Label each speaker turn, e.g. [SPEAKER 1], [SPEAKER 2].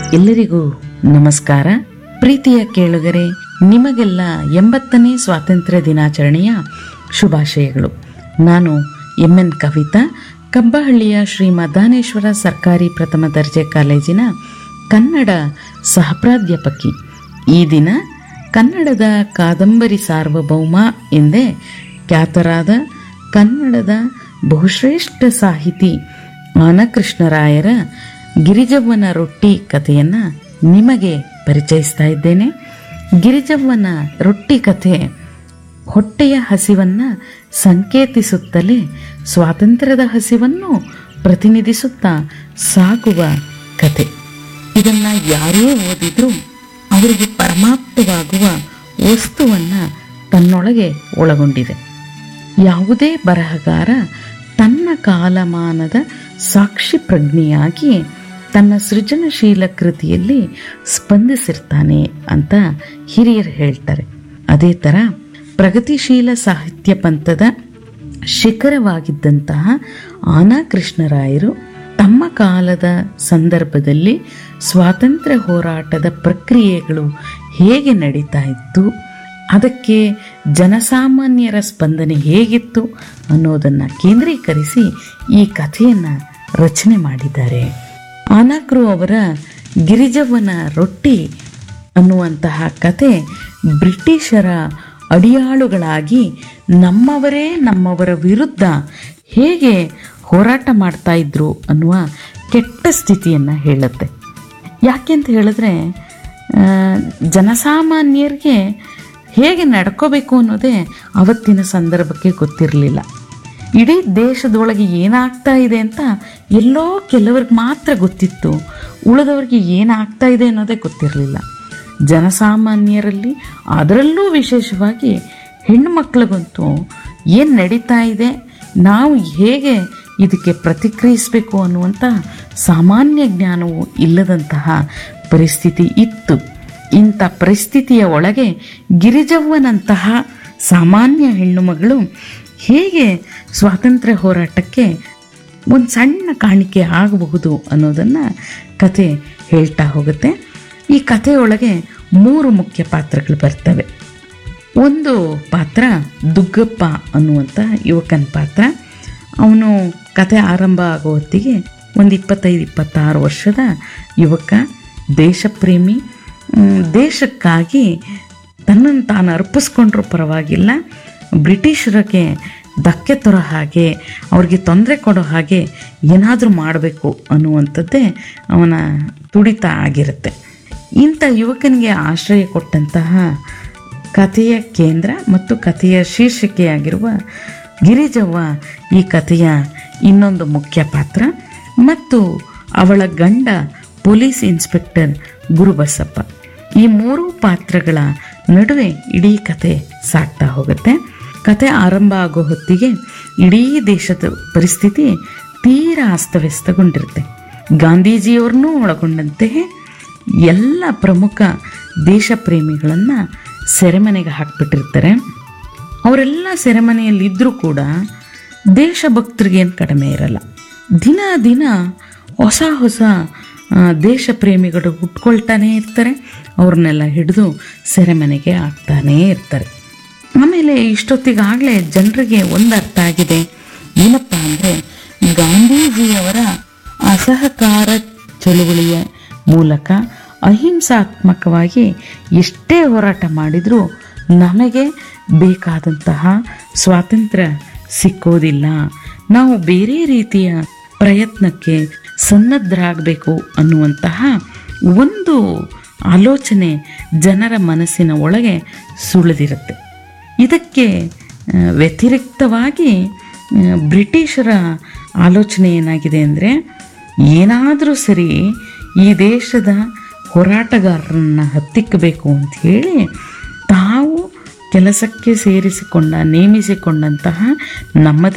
[SPEAKER 1] ಎಲ್ಲರಿಗೂ ನಮಸ್ಕಾರ ಪ್ರೀತಿಯ ಕೇಳುಗರೆ ನಿಮಗೆಲ್ಲ ಎಂಬತ್ತನೇ ಸ್ವಾತಂತ್ರ್ಯ ದಿನಾಚರಣೆಯ ಶುಭಾಶಯಗಳು ನಾನು ಎಂ ಎನ್ ಕವಿತಾ ಕಬ್ಬಹಳ್ಳಿಯ ಶ್ರೀ ಮದ್ದಾನೇಶ್ವರ ಸರ್ಕಾರಿ ಪ್ರಥಮ ದರ್ಜೆ ಕಾಲೇಜಿನ ಕನ್ನಡ ಸಹಪ್ರಾಧ್ಯಾಪಕಿ ಈ ದಿನ ಕನ್ನಡದ ಕಾದಂಬರಿ ಸಾರ್ವಭೌಮ ಎಂದೇ ಖ್ಯಾತರಾದ ಕನ್ನಡದ ಬಹುಶ್ರೇಷ್ಠ ಸಾಹಿತಿ ಆನಕೃಷ್ಣರಾಯರ ಗಿರಿಜವ್ವನ ರೊಟ್ಟಿ ಕಥೆಯನ್ನು ನಿಮಗೆ ಪರಿಚಯಿಸ್ತಾ ಇದ್ದೇನೆ ಗಿರಿಜವ್ವನ ರೊಟ್ಟಿ ಕಥೆ ಹೊಟ್ಟೆಯ ಹಸಿವನ್ನು ಸಂಕೇತಿಸುತ್ತಲೇ ಸ್ವಾತಂತ್ರ್ಯದ ಹಸಿವನ್ನು ಪ್ರತಿನಿಧಿಸುತ್ತಾ ಸಾಗುವ ಕತೆ ಇದನ್ನು ಯಾರೇ ಓದಿದ್ರೂ ಅವರಿಗೆ ಪರಮಾಪ್ತವಾಗುವ ವಸ್ತುವನ್ನು ತನ್ನೊಳಗೆ ಒಳಗೊಂಡಿದೆ ಯಾವುದೇ ಬರಹಗಾರ ತನ್ನ ಕಾಲಮಾನದ ಸಾಕ್ಷಿ ಪ್ರಜ್ಞೆಯಾಗಿ ತನ್ನ ಸೃಜನಶೀಲ ಕೃತಿಯಲ್ಲಿ ಸ್ಪಂದಿಸಿರ್ತಾನೆ ಅಂತ ಹಿರಿಯರು ಹೇಳ್ತಾರೆ ಅದೇ ಥರ ಪ್ರಗತಿಶೀಲ ಸಾಹಿತ್ಯ ಪಂಥದ ಶಿಖರವಾಗಿದ್ದಂತಹ ಆನಾ ಕೃಷ್ಣರಾಯರು ತಮ್ಮ ಕಾಲದ ಸಂದರ್ಭದಲ್ಲಿ ಸ್ವಾತಂತ್ರ್ಯ ಹೋರಾಟದ ಪ್ರಕ್ರಿಯೆಗಳು ಹೇಗೆ ನಡೀತಾ ಇತ್ತು ಅದಕ್ಕೆ ಜನಸಾಮಾನ್ಯರ ಸ್ಪಂದನೆ ಹೇಗಿತ್ತು ಅನ್ನೋದನ್ನು ಕೇಂದ್ರೀಕರಿಸಿ ಈ ಕಥೆಯನ್ನು ರಚನೆ ಮಾಡಿದ್ದಾರೆ ಆನಾಕ್ರು ಅವರ ಗಿರಿಜವ್ವನ ರೊಟ್ಟಿ ಅನ್ನುವಂತಹ ಕತೆ ಬ್ರಿಟಿಷರ ಅಡಿಯಾಳುಗಳಾಗಿ ನಮ್ಮವರೇ ನಮ್ಮವರ ವಿರುದ್ಧ ಹೇಗೆ ಹೋರಾಟ ಮಾಡ್ತಾ ಇದ್ರು ಅನ್ನುವ ಕೆಟ್ಟ ಸ್ಥಿತಿಯನ್ನು ಹೇಳುತ್ತೆ ಯಾಕೆಂತ ಹೇಳಿದ್ರೆ ಆ, ಜನಸಾಮಾನ್ಯರಿಗೆ ಹೇಗೆ ನಡ್ಕೋಬೇಕು ಅನ್ನೋದೇ ಅವತ್ತಿನ ಸಂದರ್ಭಕ್ಕೆ ಗೊತ್ತಿರಲಿಲ್ಲ ಇಡೀ ದೇಶದೊಳಗೆ ಏನಾಗ್ತಾ ಇದೆ ಅಂತ ಎಲ್ಲೋ ಕೆಲವ್ರಿಗೆ ಮಾತ್ರ ಗೊತ್ತಿತ್ತು ಉಳಿದವ್ರಿಗೆ ಏನಾಗ್ತಾ ಇದೆ ಅನ್ನೋದೇ ಗೊತ್ತಿರಲಿಲ್ಲ ಜನಸಾಮಾನ್ಯರಲ್ಲಿ ಅದರಲ್ಲೂ ವಿಶೇಷವಾಗಿ ಹೆಣ್ಣು ಮಕ್ಕಳಿಗಂತೂ ಏನು ನಡೀತಾ ಇದೆ ನಾವು ಹೇಗೆ ಇದಕ್ಕೆ ಪ್ರತಿಕ್ರಿಯಿಸಬೇಕು ಅನ್ನುವಂಥ ಸಾಮಾನ್ಯ ಜ್ಞಾನವು ಇಲ್ಲದಂತಹ ಪರಿಸ್ಥಿತಿ ಇತ್ತು ಇಂಥ ಪರಿಸ್ಥಿತಿಯ ಒಳಗೆ ಗಿರಿಜವ್ವನಂತಹ ಸಾಮಾನ್ಯ ಹೆಣ್ಣು ಮಗಳು ಹೇಗೆ ಸ್ವಾತಂತ್ರ್ಯ ಹೋರಾಟಕ್ಕೆ ಒಂದು ಸಣ್ಣ ಕಾಣಿಕೆ ಆಗಬಹುದು ಅನ್ನೋದನ್ನು ಕತೆ ಹೇಳ್ತಾ ಹೋಗುತ್ತೆ ಈ ಕಥೆಯೊಳಗೆ ಮೂರು ಮುಖ್ಯ ಪಾತ್ರಗಳು ಬರ್ತವೆ ಒಂದು ಪಾತ್ರ ದುಗ್ಗಪ್ಪ ಅನ್ನುವಂಥ ಯುವಕನ ಪಾತ್ರ ಅವನು ಕತೆ ಆರಂಭ ಆಗೋ ಹೊತ್ತಿಗೆ ಒಂದು ಇಪ್ಪತ್ತೈದು ಇಪ್ಪತ್ತಾರು ವರ್ಷದ ಯುವಕ ದೇಶಪ್ರೇಮಿ ಮ್, ದೇಶಕ್ಕಾಗಿ ತನ್ನನ್ನು ತಾನು ಅರ್ಪಿಸ್ಕೊಂಡ್ರೂ ಪರವಾಗಿಲ್ಲ ಬ್ರಿಟಿಷರಿಗೆ ಧಕ್ಕೆ ತರೋ ಹಾಗೆ ಅವ್ರಿಗೆ ತೊಂದರೆ ಕೊಡೋ ಹಾಗೆ ಏನಾದರೂ ಮಾಡಬೇಕು ಅನ್ನುವಂಥದ್ದೇ ಅವನ ತುಡಿತ ಆಗಿರುತ್ತೆ ಇಂಥ ಯುವಕನಿಗೆ ಆಶ್ರಯ ಕೊಟ್ಟಂತಹ ಕಥೆಯ ಕೇಂದ್ರ ಮತ್ತು ಕಥೆಯ ಶೀರ್ಷಿಕೆಯಾಗಿರುವ ಗಿರಿಜವ್ವ ಈ ಕಥೆಯ ಇನ್ನೊಂದು ಮುಖ್ಯ ಪಾತ್ರ ಮತ್ತು ಅವಳ ಗಂಡ ಪೊಲೀಸ್ ಇನ್ಸ್ಪೆಕ್ಟರ್ ಗುರುಬಸಪ್ಪ ಈ ಮೂರು ಪಾತ್ರಗಳ ನಡುವೆ ಇಡೀ ಕತೆ ಸಾಗ್ತಾ ಹೋಗುತ್ತೆ ಕತೆ ಆರಂಭ ಆಗೋ ಹೊತ್ತಿಗೆ ಇಡೀ ದೇಶದ ಪರಿಸ್ಥಿತಿ ತೀರಾ ಅಸ್ತವ್ಯಸ್ತಗೊಂಡಿರುತ್ತೆ ಗಾಂಧೀಜಿಯವ್ರನ್ನೂ ಒಳಗೊಂಡಂತೆ ಎಲ್ಲ ಪ್ರಮುಖ ದೇಶ ಪ್ರೇಮಿಗಳನ್ನು ಸೆರೆಮನೆಗೆ ಹಾಕ್ಬಿಟ್ಟಿರ್ತಾರೆ ಅವರೆಲ್ಲ ಸೆರೆಮನೆಯಲ್ಲಿದ್ದರೂ ಕೂಡ ದೇಶಭಕ್ತರಿಗೆ ಏನು ಕಡಿಮೆ ಇರಲ್ಲ ದಿನ ದಿನ ಹೊಸ ಹೊಸ ಆ, ದೇಶ ಪ್ರೇಮಿಗಳು ಹುಟ್ಕೊಳ್ತಾನೇ ಇರ್ತಾರೆ ಅವ್ರನ್ನೆಲ್ಲ ಹಿಡಿದು ಸೆರೆಮನೆಗೆ ಹಾಕ್ತಾನೇ ಇರ್ತಾರೆ ಆಮೇಲೆ ಇಷ್ಟೊತ್ತಿಗಾಗಲೇ ಜನರಿಗೆ ಒಂದು ಅರ್ಥ ಆಗಿದೆ ಏನಪ್ಪ ಅಂದರೆ ಗಾಂಧೀಜಿಯವರ ಅಸಹಕಾರ ಚಳುವಳಿಯ ಮೂಲಕ ಅಹಿಂಸಾತ್ಮಕವಾಗಿ ಎಷ್ಟೇ ಹೋರಾಟ ಮಾಡಿದರೂ ನಮಗೆ ಬೇಕಾದಂತಹ ಸ್ವಾತಂತ್ರ್ಯ ಸಿಕ್ಕೋದಿಲ್ಲ ನಾವು ಬೇರೆ ರೀತಿಯ ಪ್ರಯತ್ನಕ್ಕೆ ಸನ್ನದ್ಧರಾಗಬೇಕು ಅನ್ನುವಂತಹ ಒಂದು ಆಲೋಚನೆ ಜನರ ಮನಸ್ಸಿನ ಒಳಗೆ ಸುಳಿದಿರುತ್ತೆ ಇದಕ್ಕೆ ಆ, ವ್ಯತಿರಿಕ್ತವಾಗಿ ಆ, ಬ್ರಿಟಿಷರ ಆಲೋಚನೆ ಏನಾಗಿದೆ ಅಂದರೆ ಏನಾದರೂ ಸರಿ ಈ ದೇಶದ ಹೋರಾಟಗಾರರನ್ನು ಹತ್ತಿಕ್ಕಬೇಕು ಅಂತ ಹೇಳಿ ತಾವು ಕೆಲಸಕ್ಕೆ ಸೇರಿಸಿಕೊಂಡ ನೇಮಿಸಿಕೊಂಡಂತಹ ನಮ್ಮದೇ